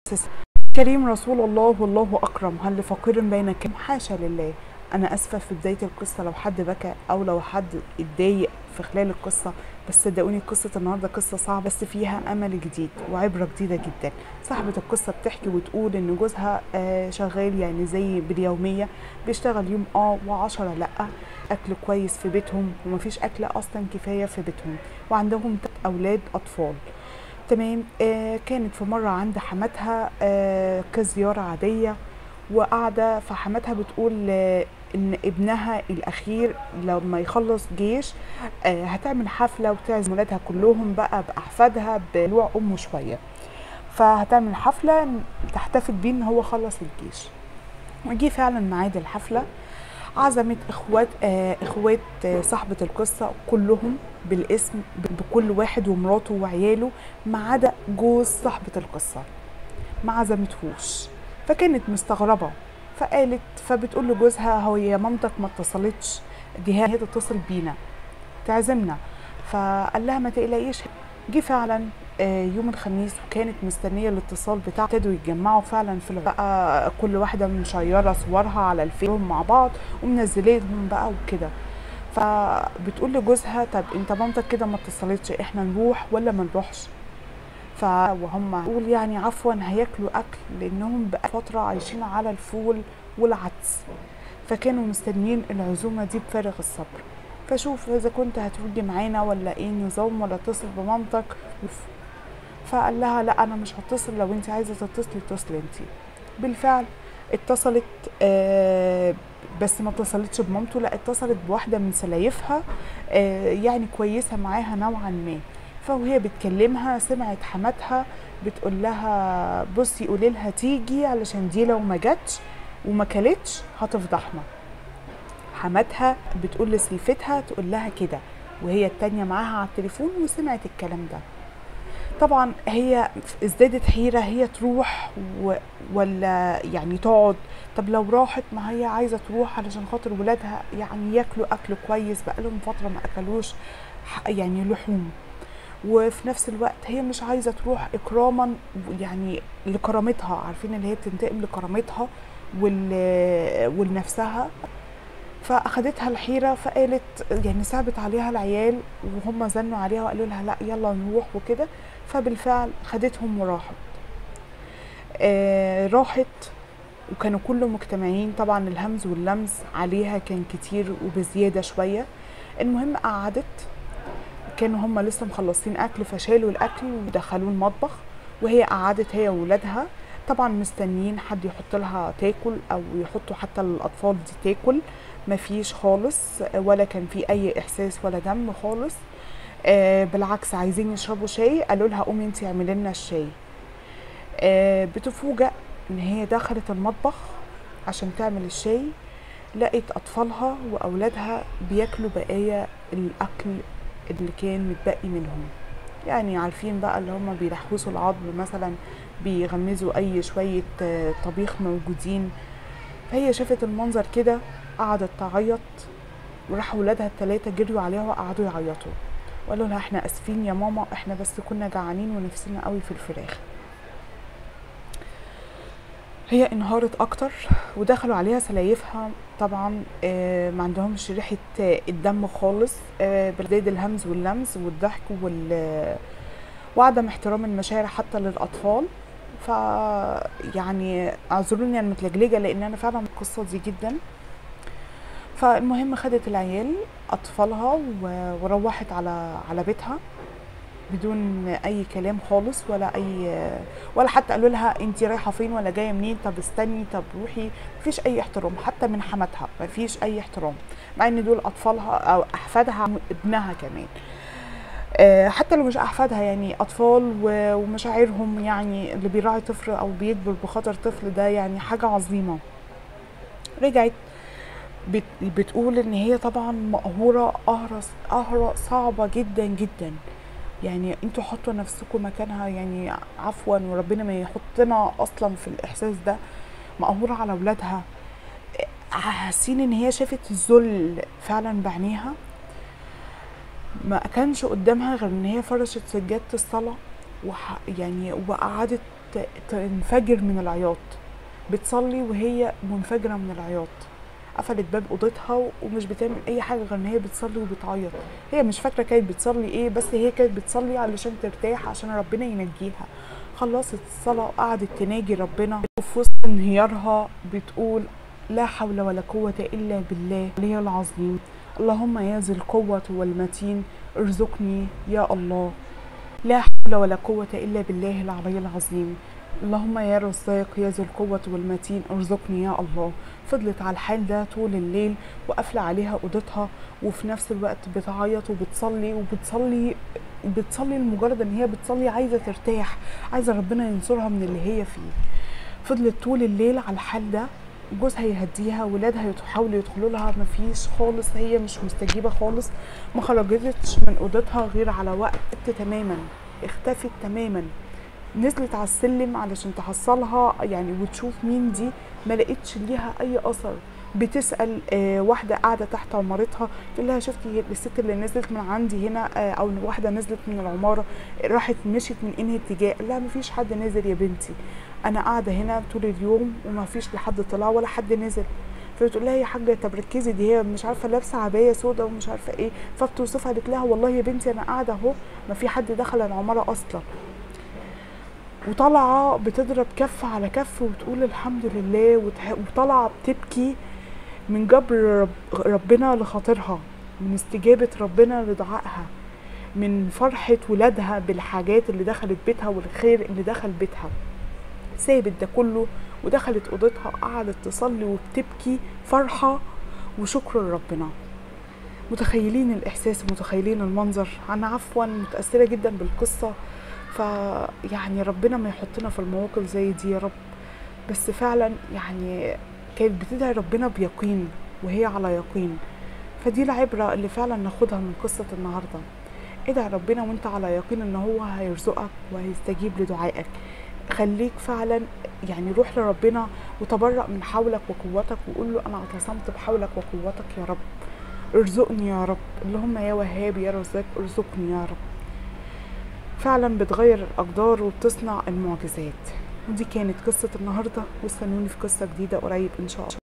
سس- كريم رسول الله والله اكرم هل لفقير بينك حاشا لله انا اسفه في بدايه القصه لو حد بكى او لو حد اتضايق في خلال القصه بس صدقوني قصه النهارده قصه صعبه بس فيها امل جديد وعبره جديده جدا صاحبه القصه بتحكي وتقول ان جوزها آه، شغال يعني زي باليوميه بيشتغل يوم اه وعشرة لا اكل كويس في بيتهم ومفيش اكل اصلا كفايه في بيتهم وعندهم تلات اولاد اطفال تمام آه كانت في مرة عند حماتها آه كزيارة عادية وقاعدة فحماتها بتقول آه إن ابنها الأخير لما يخلص جيش آه هتعمل حفلة وتعزم ولادها كلهم بقى بأحفادها بلوع أمه شوية فهتعمل حفلة تحتفل بيه إن هو خلص الجيش وجي فعلا ميعاد الحفلة عزمت اخوات آه اخوات آه صاحبة القصة كلهم بالاسم ب- بكل واحد ومراته وعياله ما عدا جوز صاحبة القصة ما عزمتهوش فكانت مستغربة فقالت فبتقول لجوزها هو يا مامتك ما اتصلتش دي هي تتصل بينا تعزمنا فقال لها ما تقلقيش جه فعلا آه، يوم الخميس وكانت مستنيه الاتصال بتاعه ابتدوا يتجمعوا فعلا في الغ- بقى كل واحده مشيره صورها على الفيسبوك مع بعض ومنزلينهم بقى وكده فبتقول لجوزها طب انت مامتك كده ما اتصلتش احنا نروح ولا ما نروحش ف وهم يقول يعني عفوا هياكلوا اكل لانهم بقى فتره عايشين على الفول والعدس فكانوا مستنيين العزومه دي بفارغ الصبر فشوف اذا كنت هتيجي معانا ولا ايه النظام ولا اتصل بمامتك وف- فقال لها لا انا مش هتصل لو انت عايزه تتصلي اتصلي انت بالفعل اتصلت آه بس ما اتصلتش بمامته لا اتصلت بواحده من سلايفها آه يعني كويسه معاها نوعا ما فوهي بتكلمها سمعت حماتها بتقول لها بصي قولي لها تيجي علشان دي لو ما جاتش وما كلتش هتفضحنا حماتها بتقول لسليفتها تقول لها كده وهي التانية معاها على التليفون وسمعت الكلام ده طبعا هي ازدادت حيرة هي تروح و... ولا يعني تقعد طب لو راحت ما هي عايزة تروح علشان خاطر ولادها يعني ياكلوا أكل كويس بقالهم فترة ما أكلوش ح- يعني لحوم وفي نفس الوقت هي مش عايزة تروح إكراما يعني لكرامتها عارفين اللي هي بتنتقم لكرامتها وال... ولنفسها فاخدتها الحيره فقالت يعني صعبت عليها العيال وهم زنوا عليها وقالوا لها لا يلا نروح وكده فبالفعل خدتهم وراحت آه راحت وكانوا كلهم مجتمعين طبعا الهمز واللمز عليها كان كتير وبزياده شويه المهم قعدت كانوا هم لسه مخلصين اكل فشالوا الاكل ودخلوه المطبخ وهي قعدت هي وولادها طبعا مستنيين حد يحط لها تاكل او يحطوا حتى الاطفال دي تاكل مفيش خالص ولا كان في اي احساس ولا دم خالص آه بالعكس عايزين يشربوا شاي قالوا لها قومي انتي اعملي لنا الشاي آه بتفوجئ ان هي دخلت المطبخ عشان تعمل الشاي لقيت اطفالها واولادها بياكلوا بقايا الاكل اللي كان متبقي منهم يعني عارفين بقى اللي هم بيلحوسوا العظم مثلا بيغمزوا اي شويه آه، طبيخ موجودين فهي شافت المنظر كده قعدت تعيط وراحوا ولادها التلاتة جريوا عليها وقعدوا يعيطوا وقالوا لها احنا اسفين يا ماما احنا بس كنا جعانين ونفسنا قوي في الفراخ هي انهارت اكتر ودخلوا عليها سلايفها طبعا آه، ما عندهمش ريحه آه، الدم خالص آه، بزيد الهمز واللمز والضحك وال وعدم احترام المشاعر حتى للاطفال ف يعني اعذروني انا متلجلجه لان انا فعلا القصه دي جدا فالمهم خدت العيال اطفالها و- وروحت على على بيتها بدون اي كلام خالص ولا اي ولا حتى قالوا لها انت رايحه فين ولا جايه منين طب استني طب روحي مفيش اي احترام حتى من حماتها مفيش اي احترام مع ان دول اطفالها او احفادها ابنها كمان آه، حتى لو مش احفادها يعني اطفال و- ومشاعرهم يعني اللي بيراعي طفل او بيكبر بخاطر طفل ده يعني حاجه عظيمه رجعت بت بتقول ان هي طبعا مقهوره قهره قهره صعبه جدا جدا يعني انتوا حطوا نفسكم مكانها يعني عفوا وربنا ما يحطنا اصلا في الاحساس ده مقهوره على اولادها حاسين ان هي شافت الذل فعلا بعينيها ما كانش قدامها غير ان هي فرشت سجادة الصلاة وح يعني وقعدت ت- تنفجر من العياط بتصلي وهي منفجرة من العياط قفلت باب اوضتها ومش بتعمل اي حاجه غير ان هي بتصلي وبتعيط هي مش فاكره كانت بتصلي ايه بس هي كانت بتصلي علشان ترتاح عشان ربنا ينجيها خلصت الصلاه وقعدت تناجي ربنا وفي وسط انهيارها بتقول لا حول ولا قوه الا بالله العلي العظيم اللهم يا ذي القوه والمتين ارزقني يا الله لا حول ولا قوه الا بالله العلي العظيم اللهم يا رزاق يا ذو القوة والمتين ارزقني يا الله فضلت على الحال ده طول الليل وقافلة عليها أوضتها وفي نفس الوقت بتعيط وبتصلي وبتصلي بتصلي لمجرد ان هي بتصلي عايزة ترتاح عايزة ربنا ينصرها من اللي هي فيه فضلت طول الليل على الحال ده جوزها يهديها ولادها يحاولوا يدخلوا لها مفيش خالص هي مش مستجيبة خالص ما خرجتش من أوضتها غير على وقت تماما اختفت تماما نزلت على السلم علشان تحصلها يعني وتشوف مين دي ما لقيتش ليها اي اثر بتسال آه واحده قاعده تحت عمارتها تقول لها شفتي الست اللي نزلت من عندي هنا آه او واحده نزلت من العماره راحت مشيت من انهي اتجاه لا مفيش حد نزل يا بنتي انا قاعده هنا طول اليوم وما فيش لحد طلع ولا حد نزل فبتقول لها يا حاجه طب ركزي دي هي مش عارفه لابسه عبايه سودا ومش عارفه ايه فبتوصفها قالت لها والله يا بنتي انا قاعده اهو ما في حد دخل العماره اصلا وطالعه بتضرب كف على كف وتقول الحمد لله وتح- وطالعه بتبكي من جبر رب ربنا لخاطرها من استجابه ربنا لدعائها من فرحه ولادها بالحاجات اللي دخلت بيتها والخير اللي دخل بيتها سابت ده كله ودخلت اوضتها قعدت تصلي وبتبكي فرحه وشكر لربنا متخيلين الاحساس ومتخيلين المنظر انا عفوا متاثره جدا بالقصه فيعني ربنا ما يحطنا في المواقف زي دي يا رب بس فعلا يعني كانت بتدعي ربنا بيقين وهي على يقين فدي العبرة اللي فعلا ناخدها من قصة النهاردة ادعي ربنا وانت على يقين ان هو هيرزقك وهيستجيب لدعائك خليك فعلا يعني روح لربنا وتبرأ من حولك وقوتك وقول له انا اعتصمت بحولك وقوتك يا رب ارزقني يا رب اللهم يا وهاب يا رزاق ارزقني يا رب فعلا بتغير الأقدار وبتصنع المعجزات ودي كانت قصة النهاردة واستنوني في قصة جديدة قريب إن شاء الله